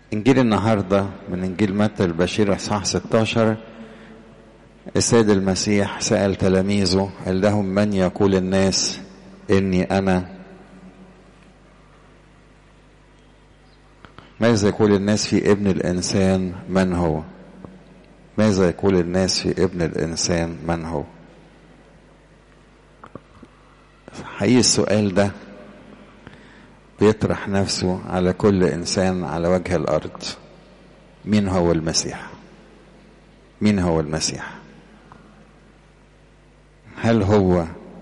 إنجيل النهاردة من إنجيل متى البشير إصحاح 16 السيد المسيح سأل تلاميذه قال لهم من يقول الناس إني أنا ماذا يقول الناس في ابن الإنسان من هو ماذا يقول الناس في ابن الإنسان من هو حقيقي السؤال ده بيطرح نفسه على كل إنسان على وجه الأرض مين هو المسيح مين هو المسيح هل هو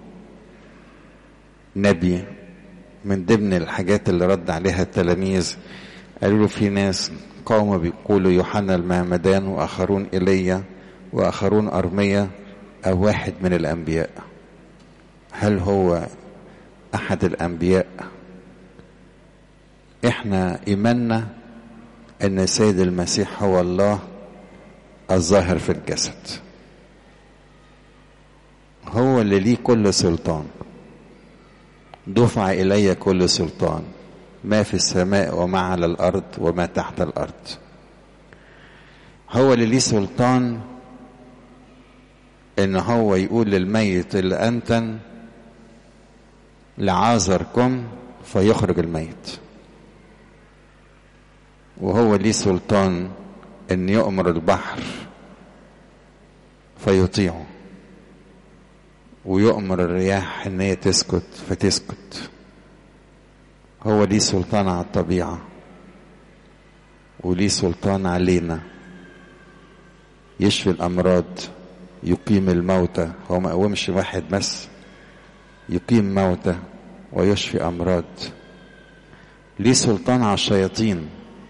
نبي من ضمن الحاجات اللي رد عليها التلاميذ قالوا له في ناس قوم بيقولوا يوحنا المعمدان واخرون ايليا واخرون ارميا او واحد من الانبياء هل هو احد الانبياء احنا ايماننا ان السيد المسيح هو الله الظاهر في الجسد هو اللي ليه كل سلطان دفع الي كل سلطان ما في السماء وما على الارض وما تحت الارض هو اللي ليه سلطان ان هو يقول للميت اللي انتن لعازركم فيخرج الميت وهو ليه سلطان ان يؤمر البحر فيطيعه ويؤمر الرياح ان هي تسكت فتسكت هو ليه سلطان على الطبيعة وليه سلطان علينا يشفي الأمراض يقيم الموتى هو ما قومش واحد بس يقيم موتى ويشفي أمراض ليه سلطان على الشياطين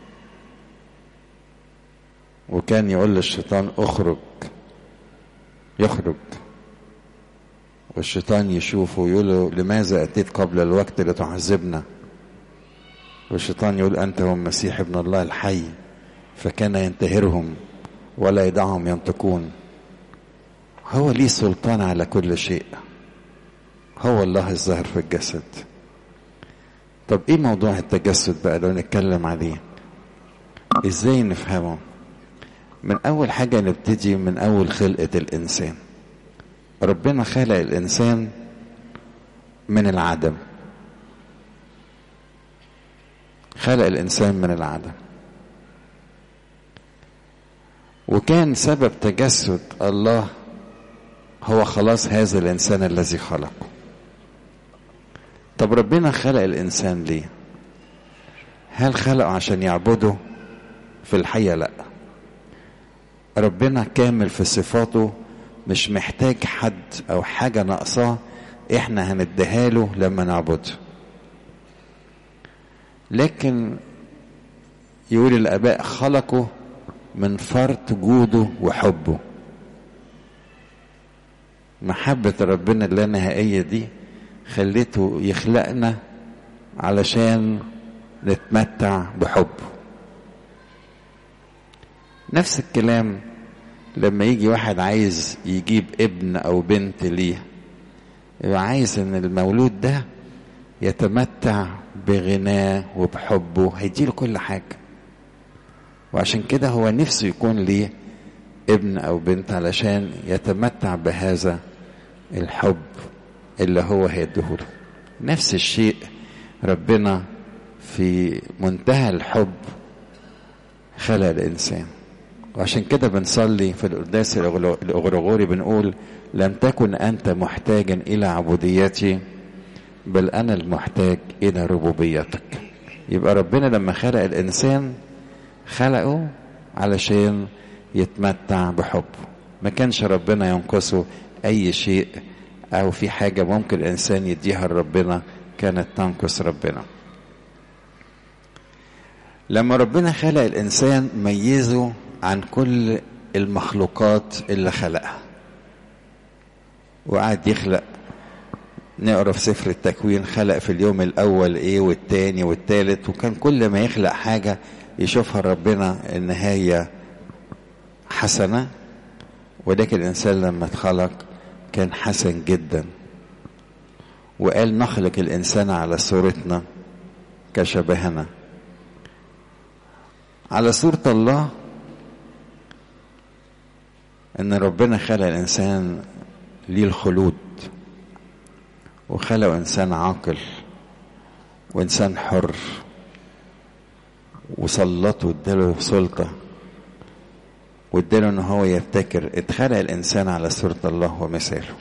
وكان يقول للشيطان اخرج يخرج والشيطان يشوفه ويقول له لماذا أتيت قبل الوقت لتعذبنا والشيطان يقول أنت هو المسيح ابن الله الحي فكان ينتهرهم ولا يدعهم ينطقون هو ليه سلطان على كل شيء هو الله الظاهر في الجسد طب ايه موضوع التجسد بقى لو نتكلم عليه ازاي نفهمه من اول حاجة نبتدي من اول خلقة الانسان ربنا خلق الانسان من العدم خلق الانسان من العدم وكان سبب تجسد الله هو خلاص هذا الانسان الذي خلقه طب ربنا خلق الانسان ليه هل خلقه عشان يعبده في الحقيقه لا ربنا كامل في صفاته مش محتاج حد او حاجه ناقصاه احنا هنديها له لما نعبده لكن يقول الاباء خلقوا من فرط جوده وحبه محبة ربنا اللانهائية دي خليته يخلقنا علشان نتمتع بحبه نفس الكلام لما يجي واحد عايز يجيب ابن او بنت ليه يبقى عايز ان المولود ده يتمتع بغناه وبحبه هيديله كل حاجة وعشان كده هو نفسه يكون ليه ابن او بنت علشان يتمتع بهذا الحب اللي هو هيديهوله نفس الشيء ربنا في منتهى الحب خلق الانسان وعشان كده بنصلي في القداس الاغرغوري بنقول لم تكن انت محتاجا الى عبوديتي بل انا المحتاج الى ربوبيتك يبقى ربنا لما خلق الانسان خلقه علشان يتمتع بحبه ما كانش ربنا ينقصه اي شيء او في حاجه ممكن الانسان يديها لربنا كانت تنقص ربنا لما ربنا خلق الانسان ميزه عن كل المخلوقات اللي خلقها وقعد يخلق نقرا في سفر التكوين خلق في اليوم الاول ايه والتاني والتالت وكان كل ما يخلق حاجه يشوفها ربنا ان هي حسنه ولكن الانسان لما اتخلق كان حسن جدا وقال نخلق الانسان على صورتنا كشبهنا على صورة الله ان ربنا خلق الانسان ليه الخلود وخلق انسان عاقل وانسان حر وسلطه واداله سلطة واداله ان هو يبتكر اتخلق الانسان على صورة الله ومثاله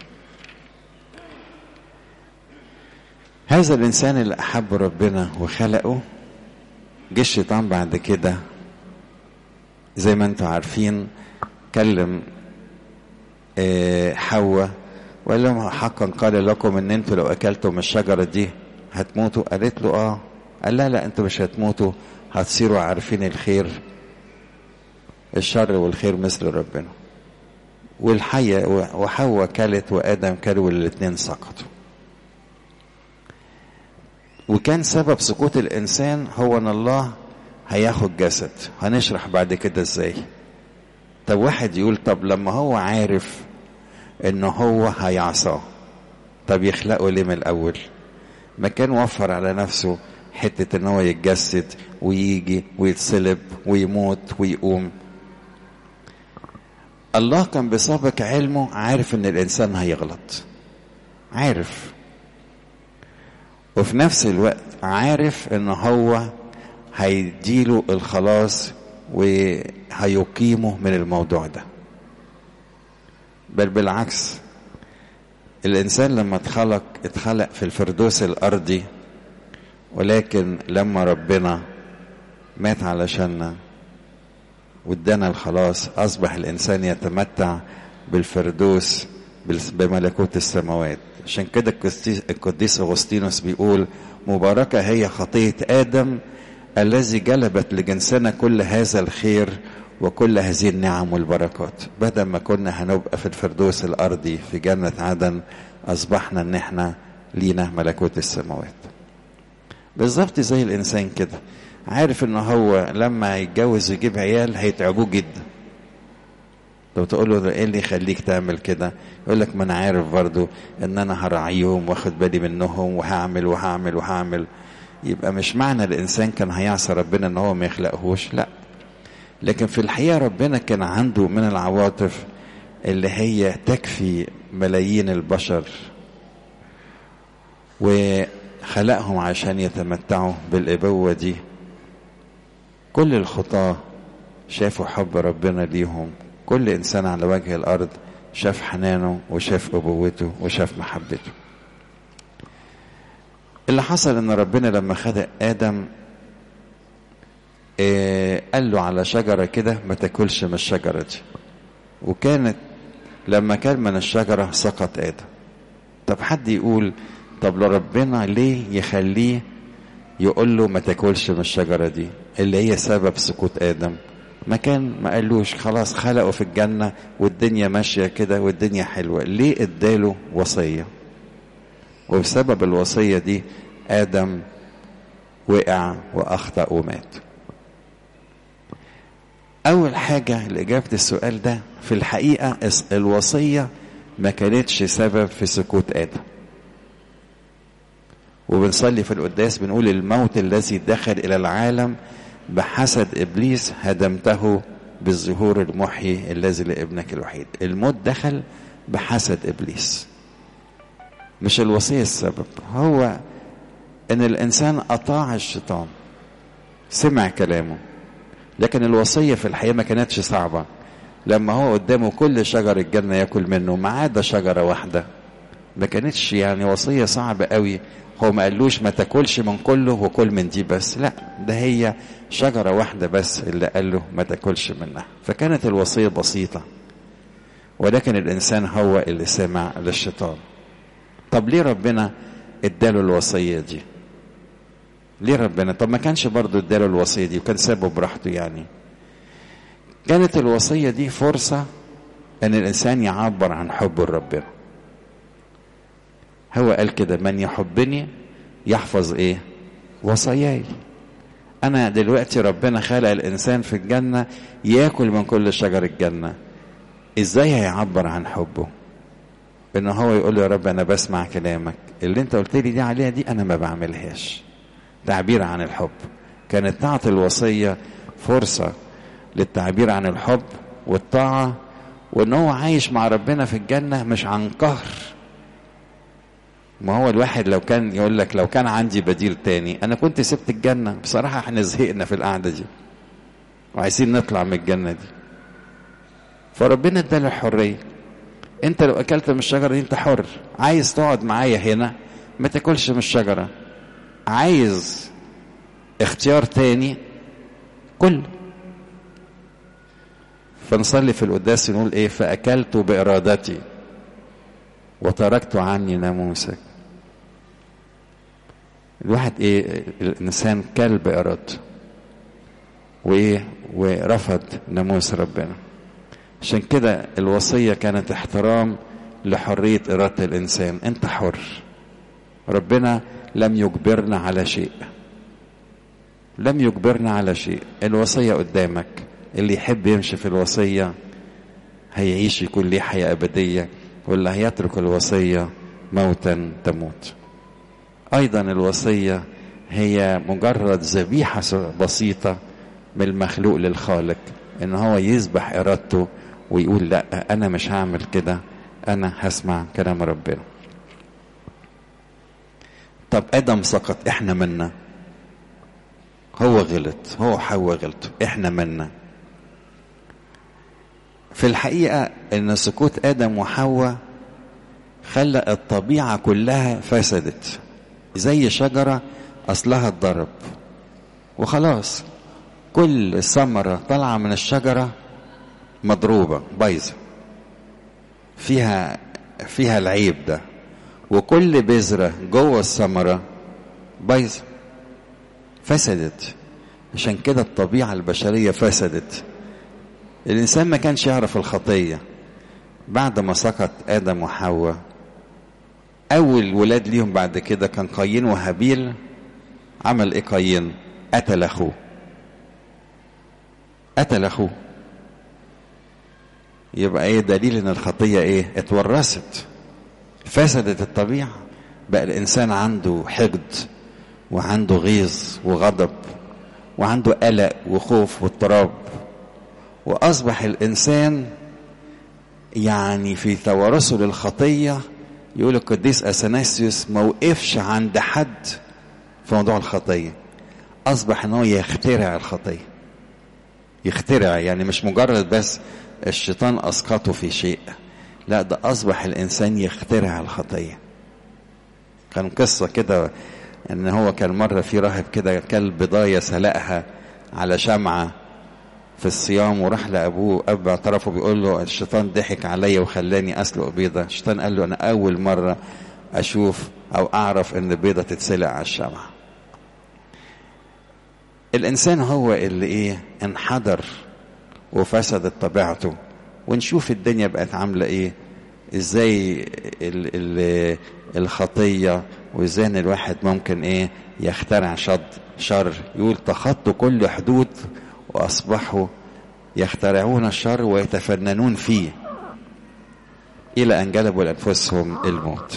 هذا الانسان اللي احب ربنا وخلقه جه الشيطان بعد كده زي ما انتم عارفين كلم حواء وقال لهم حقا قال لكم ان انتوا لو اكلتوا من الشجره دي هتموتوا قالت له اه قال لا لا انتوا مش هتموتوا هتصيروا عارفين الخير الشر والخير مثل ربنا والحية وحواء كلت وآدم كلوا والاتنين سقطوا وكان سبب سقوط الإنسان هو أن الله هياخد جسد هنشرح بعد كده ازاي طب واحد يقول طب لما هو عارف ان هو هيعصاه طب يخلقه ليه من الاول ما كان وفر على نفسه حتة ان هو يتجسد ويجي ويتصلب ويموت ويقوم الله كان بسابق علمه عارف ان الانسان هيغلط عارف وفي نفس الوقت عارف ان هو هيديله الخلاص وهيقيمه من الموضوع ده بل بالعكس الانسان لما اتخلق اتخلق في الفردوس الارضي ولكن لما ربنا مات علشاننا وادانا الخلاص اصبح الانسان يتمتع بالفردوس بملكوت السماوات عشان كده القديس اغسطينوس بيقول مباركه هي خطيه ادم الذي جلبت لجنسنا كل هذا الخير وكل هذه النعم والبركات بدل ما كنا هنبقى في الفردوس الارضي في جنه عدن اصبحنا ان احنا لينا ملكوت السماوات بالظبط زي الانسان كده عارف ان هو لما يتجوز ويجيب عيال هيتعبوه جدا لو تقول له ايه اللي يخليك تعمل كده يقول لك ما انا عارف برضو ان انا هراعيهم واخد بالي منهم وهعمل وهعمل وهعمل يبقى مش معنى الانسان كان هيعصى ربنا ان هو ما يخلقهوش لا لكن في الحقيقه ربنا كان عنده من العواطف اللي هي تكفي ملايين البشر وخلقهم عشان يتمتعوا بالابوه دي كل الخطاه شافوا حب ربنا ليهم كل انسان على وجه الارض شاف حنانه وشاف ابوته وشاف محبته اللي حصل ان ربنا لما خلق ادم إيه قال له على شجرة كده ما تاكلش من الشجرة دي وكانت لما كان من الشجرة سقط آدم طب حد يقول طب لو ربنا ليه يخليه يقول له ما تاكلش من الشجرة دي اللي هي سبب سقوط آدم ما كان ما قالوش خلاص خلقه في الجنة والدنيا ماشية كده والدنيا حلوة ليه اداله وصية وبسبب الوصية دي آدم وقع وأخطأ ومات أول حاجة لإجابة السؤال ده في الحقيقة الوصية ما كانتش سبب في سقوط آدم وبنصلي في القداس بنقول الموت الذي دخل إلى العالم بحسد إبليس هدمته بالظهور المحيي الذي لابنك الوحيد الموت دخل بحسد إبليس مش الوصية السبب هو ان الانسان اطاع الشيطان سمع كلامه لكن الوصية في الحقيقة ما كانتش صعبة لما هو قدامه كل شجر الجنة ياكل منه ما عدا شجرة واحدة ما كانتش يعني وصية صعبة قوي هو ما قالوش ما تاكلش من كله وكل من دي بس لا ده هي شجرة واحدة بس اللي قال له ما تاكلش منها فكانت الوصية بسيطة ولكن الإنسان هو اللي سمع للشيطان طب ليه ربنا اداله الوصية دي ليه ربنا طب ما كانش برضه اداله الوصية دي وكان سابه براحته يعني كانت الوصية دي فرصة ان الانسان يعبر عن حبه لربنا هو قال كده من يحبني يحفظ ايه وصاياي انا دلوقتي ربنا خلق الانسان في الجنة ياكل من كل شجر الجنة ازاي هيعبر عن حبه ان هو يقول له يا رب انا بسمع كلامك اللي انت قلت لي دي عليها دي انا ما بعملهاش تعبير عن الحب كانت تعطي الوصية فرصة للتعبير عن الحب والطاعة وان هو عايش مع ربنا في الجنة مش عن قهر ما هو الواحد لو كان يقول لك لو كان عندي بديل تاني انا كنت سبت الجنة بصراحة احنا زهقنا في القعدة دي وعايزين نطلع من الجنة دي فربنا اداله الحرية انت لو اكلت من الشجرة دي انت حر عايز تقعد معايا هنا ما تاكلش من الشجرة عايز اختيار تاني كل فنصلي في القداس نقول ايه فاكلت بارادتي وتركت عني ناموسك الواحد ايه الانسان كل بارادته وايه ورفض ناموس ربنا عشان كده الوصيه كانت احترام لحريه اراده الانسان انت حر ربنا لم يجبرنا على شيء لم يجبرنا على شيء الوصيه قدامك اللي يحب يمشي في الوصيه هيعيش يكون ليه حياه ابديه واللي هيترك الوصيه موتا تموت ايضا الوصيه هي مجرد ذبيحه بسيطه من المخلوق للخالق ان هو يذبح ارادته ويقول لا انا مش هعمل كده انا هسمع كلام ربنا طب ادم سقط احنا منا هو غلط هو حواء غلط احنا منا في الحقيقه ان سقوط ادم وحواء خلى الطبيعه كلها فسدت زي شجره اصلها اتضرب وخلاص كل ثمره طالعه من الشجره مضروبه بايظه فيها فيها العيب ده وكل بذره جوه الثمره بايظه فسدت عشان كده الطبيعه البشريه فسدت الانسان ما كانش يعرف الخطيه بعد ما سقط ادم وحواء اول ولاد ليهم بعد كده كان قايين وهابيل عمل ايه قايين قتل اخوه قتل اخوه يبقى ايه دليل ان الخطيه ايه اتورثت فسدت الطبيعه بقى الانسان عنده حقد وعنده غيظ وغضب وعنده قلق وخوف واضطراب واصبح الانسان يعني في توارثه للخطيه يقول القديس اثناسيوس ما وقفش عند حد في موضوع الخطيه اصبح ان هو يخترع الخطيه يخترع يعني مش مجرد بس الشيطان اسقطه في شيء لا ده اصبح الانسان يخترع الخطيه كان قصه كده ان هو كان مره في راهب كده كل بضايه سلقها على شمعه في الصيام وراح لابوه اب اعترفه بيقول له الشيطان ضحك عليا وخلاني اسلق بيضه الشيطان قال له انا اول مره اشوف او اعرف ان بيضه تتسلق على الشمعه الانسان هو اللي ايه انحدر وفسدت طبيعته ونشوف الدنيا بقت عامله ايه ازاي ال ال الخطيه وازاي ان الواحد ممكن ايه يخترع شد شر يقول تخطوا كل حدود واصبحوا يخترعون الشر ويتفننون فيه الى ان جلبوا لانفسهم الموت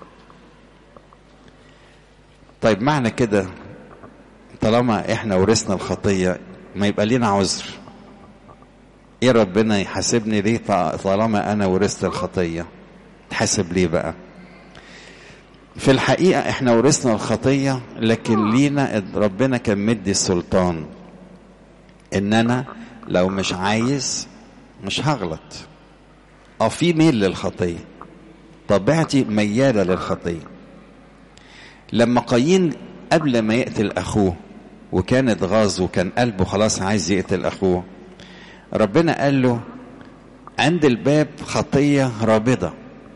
طيب معنى كده طالما احنا ورثنا الخطيه ما يبقى لينا عذر ايه ربنا يحاسبني ليه طالما انا ورثت الخطيه تحاسب ليه بقى في الحقيقه احنا ورثنا الخطيه لكن لينا ربنا كان مدي السلطان ان انا لو مش عايز مش هغلط اه في ميل للخطيه طبيعتي مياله للخطيه لما قايين قبل ما يقتل اخوه وكانت غاز وكان قلبه خلاص عايز يقتل اخوه ربنا قال له عند الباب خطيه رابضه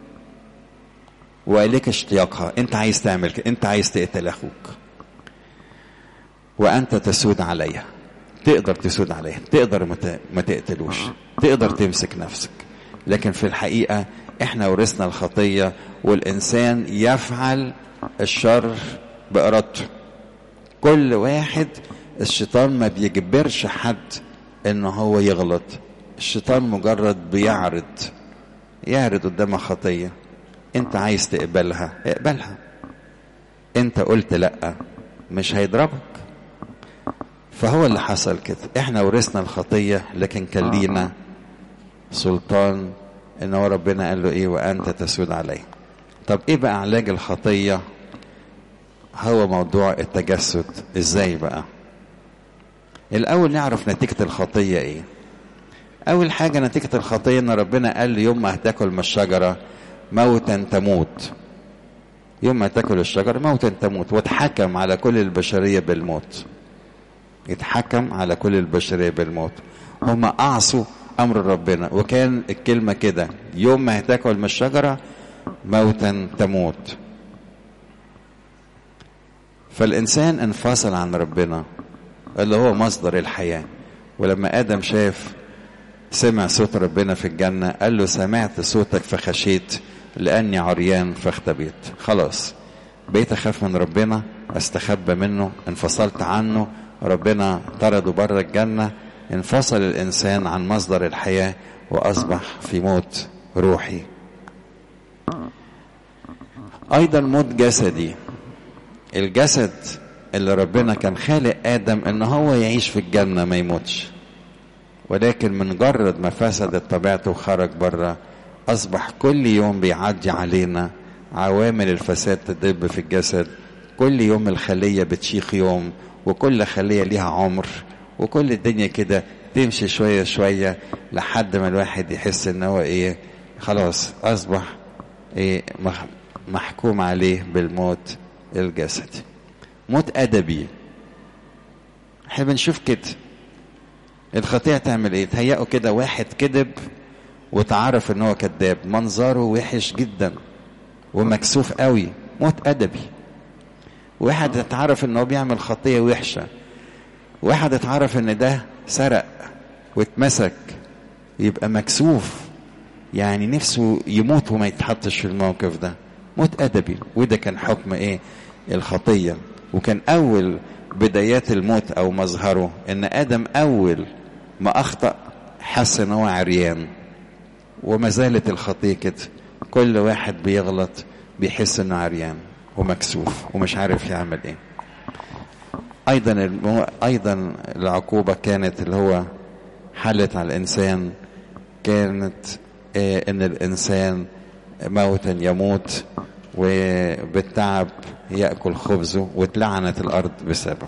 واليك اشتياقها انت عايز تعمل كده انت عايز تقتل اخوك وانت تسود عليها تقدر تسود عليها تقدر ما تقتلوش تقدر تمسك نفسك لكن في الحقيقة احنا ورثنا الخطية والإنسان يفعل الشر بإرادته كل واحد الشيطان ما بيجبرش حد ان هو يغلط الشيطان مجرد بيعرض يعرض قدامك خطية انت عايز تقبلها اقبلها انت قلت لا مش هيضربك فهو اللي حصل كده احنا ورثنا الخطية لكن كان لينا سلطان ان هو ربنا قال له ايه وانت تسود عليه طب ايه بقى علاج الخطية هو موضوع التجسد ازاي بقى الاول نعرف نتيجة الخطية ايه اول حاجة نتيجة الخطية ان ربنا قال لي يوم ما هتاكل من الشجرة موتا تموت يوم ما تاكل الشجرة موتا تموت واتحكم على كل البشرية بالموت يتحكم على كل البشرية بالموت هم أعصوا أمر ربنا وكان الكلمة كده يوم ما هتاكل من الشجرة موتا تموت فالإنسان انفصل عن ربنا اللي هو مصدر الحياة ولما آدم شاف سمع صوت ربنا في الجنة قال له سمعت صوتك فخشيت لأني عريان فاختبيت خلاص بقيت أخاف من ربنا أستخبى منه انفصلت عنه ربنا طرده بره الجنة انفصل الإنسان عن مصدر الحياة وأصبح في موت روحي أيضا موت جسدي الجسد اللي ربنا كان خالق آدم إن هو يعيش في الجنة ما يموتش ولكن من مجرد ما فسدت طبيعته وخرج بره أصبح كل يوم بيعدي علينا عوامل الفساد تدب في الجسد كل يوم الخلية بتشيخ يوم وكل خلية ليها عمر وكل الدنيا كده تمشي شوية شوية لحد ما الواحد يحس ان هو ايه خلاص اصبح ايه محكوم عليه بالموت الجسدي موت ادبي احنا بنشوف كده الخطيئة تعمل ايه تهيأوا كده واحد كذب وتعرف ان هو كذاب منظره وحش جدا ومكسوف قوي موت ادبي واحد اتعرف ان هو بيعمل خطيه وحشه واحد اتعرف ان ده سرق واتمسك يبقى مكسوف يعني نفسه يموت وما يتحطش في الموقف ده موت ادبي وده كان حكم ايه الخطيه وكان اول بدايات الموت او مظهره ان ادم اول ما اخطا حس ان هو عريان وما زالت الخطيه كده كل واحد بيغلط بيحس انه عريان ومكسوف ومش عارف يعمل ايه ايضا المو... ايضا العقوبه كانت اللي هو حلت على الانسان كانت إيه ان الانسان موتا يموت وبالتعب ياكل خبزه واتلعنت الارض بسببه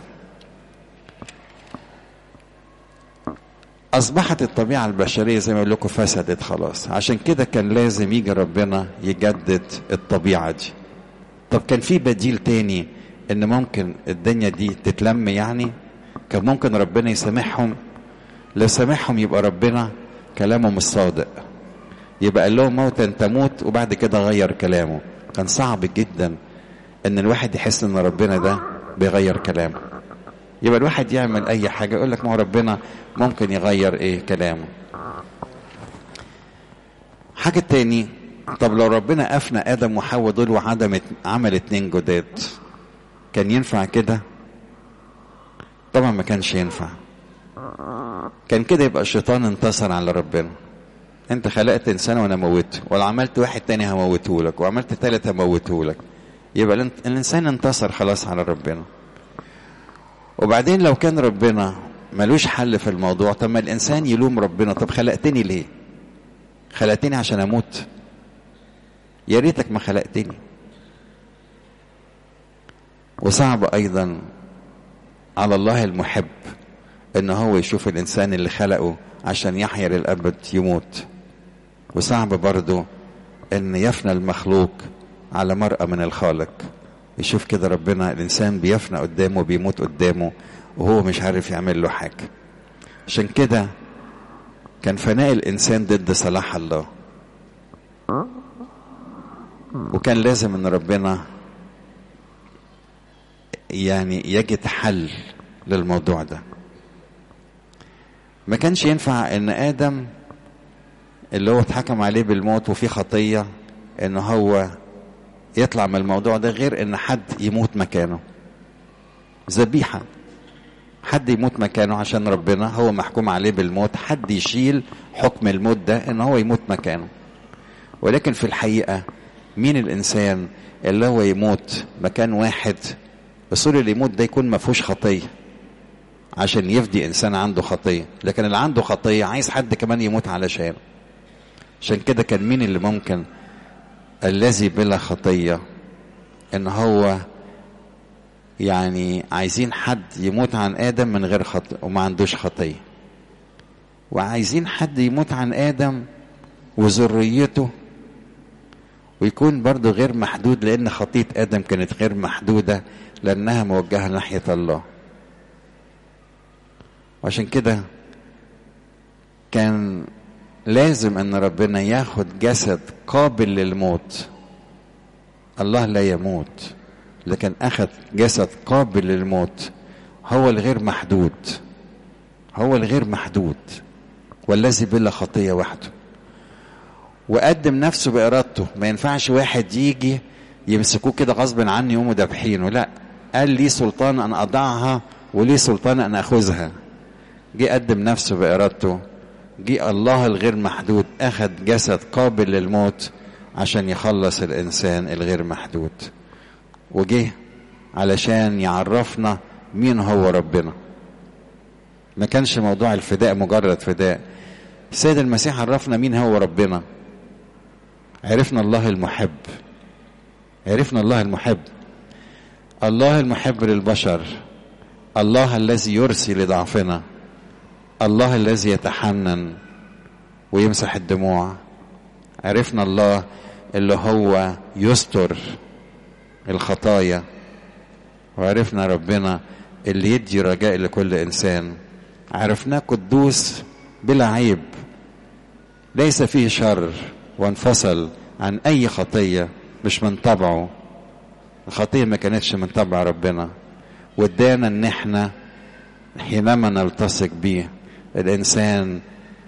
اصبحت الطبيعه البشريه زي ما اقول لكم فسدت خلاص عشان كده كان لازم يجي ربنا يجدد الطبيعه دي طب كان في بديل تاني ان ممكن الدنيا دي تتلم يعني كان ممكن ربنا يسامحهم لو سامحهم يبقى ربنا كلامه مش صادق يبقى قال لهم موتا تموت وبعد كده غير كلامه كان صعب جدا ان الواحد يحس ان ربنا ده بيغير كلامه يبقى الواحد يعمل اي حاجه يقول لك ما هو ربنا ممكن يغير ايه كلامه حاجه تاني طب لو ربنا افنى ادم وحواء دول وعدم عمل اتنين جداد كان ينفع كده طبعا ما كانش ينفع كان كده يبقى الشيطان انتصر على ربنا انت خلقت انسان وانا موته ولا عملت واحد تاني هموته لك وعملت تالت هموته لك يبقى الانسان انتصر خلاص على ربنا وبعدين لو كان ربنا ملوش حل في الموضوع طب ما الانسان يلوم ربنا طب خلقتني ليه خلقتني عشان اموت يا ريتك ما خلقتني وصعب ايضا على الله المحب ان هو يشوف الانسان اللي خلقه عشان يحيا للابد يموت وصعب برضه ان يفنى المخلوق على مرأة من الخالق يشوف كده ربنا الانسان بيفنى قدامه بيموت قدامه وهو مش عارف يعمل له حاجه عشان كده كان فناء الانسان ضد صلاح الله وكان لازم ان ربنا يعني يجد حل للموضوع ده ما كانش ينفع ان ادم اللي هو اتحكم عليه بالموت وفي خطيه ان هو يطلع من الموضوع ده غير ان حد يموت مكانه ذبيحه حد يموت مكانه عشان ربنا هو محكوم عليه بالموت حد يشيل حكم الموت ده ان هو يموت مكانه ولكن في الحقيقه مين الانسان اللي هو يموت مكان واحد اصول اللي يموت ده يكون ما فيهوش خطيه عشان يفدي انسان عنده خطيه لكن اللي عنده خطيه عايز حد كمان يموت علشانه عشان كده كان مين اللي ممكن الذي بلا خطيه ان هو يعني عايزين حد يموت عن ادم من غير خطيه وما عندوش خطيه وعايزين حد يموت عن ادم وذريته ويكون برضه غير محدود لان خطيه ادم كانت غير محدوده لانها موجهه ناحيه الله وعشان كده كان لازم ان ربنا ياخد جسد قابل للموت الله لا يموت لكن اخذ جسد قابل للموت هو الغير محدود هو الغير محدود والذي بلا خطيه وحده وقدم نفسه بارادته ما ينفعش واحد يجي يمسكوه كده غصب عني يقوموا دابحينه لا قال لي سلطان ان اضعها ولي سلطان ان اخذها جه قدم نفسه بارادته جه الله الغير محدود اخذ جسد قابل للموت عشان يخلص الانسان الغير محدود وجه علشان يعرفنا مين هو ربنا ما كانش موضوع الفداء مجرد فداء السيد المسيح عرفنا مين هو ربنا عرفنا الله المحب عرفنا الله المحب الله المحب للبشر الله الذي يرسي لضعفنا الله الذي يتحنن ويمسح الدموع عرفنا الله اللي هو يستر الخطايا وعرفنا ربنا اللي يدي رجاء لكل انسان عرفناه قدوس بلا عيب ليس فيه شر وانفصل عن اي خطيه مش من طبعه الخطيه ما كانتش من طبع ربنا وادانا ان احنا حينما نلتصق بيه الانسان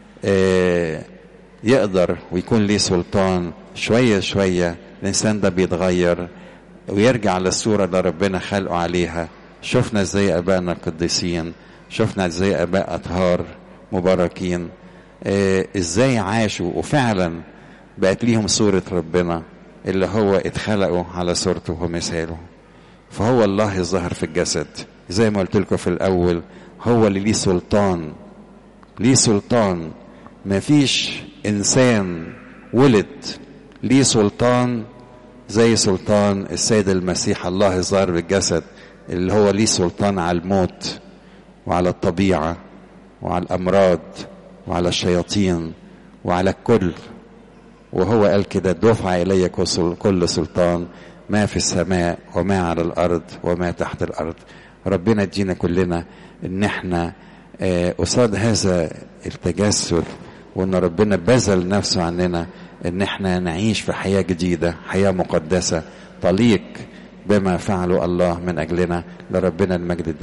آه يقدر ويكون ليه سلطان شويه شويه الانسان ده بيتغير ويرجع للصوره اللي ربنا خلقه عليها شفنا ازاي ابائنا القديسين شفنا ازاي اباء اطهار مباركين آه ازاي عاشوا وفعلا بقت ليهم صوره ربنا اللي هو اتخلقوا على صورته ومثاله فهو الله الظاهر في الجسد زي ما قلت لكم في الاول هو اللي ليه سلطان ليه سلطان مفيش انسان ولد ليه سلطان زي سلطان السيد المسيح الله الظاهر بالجسد اللي هو ليه سلطان على الموت وعلى الطبيعه وعلى الامراض وعلى الشياطين وعلى الكل وهو قال كده دفع الي كل سلطان ما في السماء وما على الارض وما تحت الارض ربنا يدينا كلنا ان احنا قصاد هذا التجسد وان ربنا بذل نفسه عننا ان احنا نعيش في حياه جديده حياه مقدسه تليق بما فعله الله من اجلنا لربنا المجد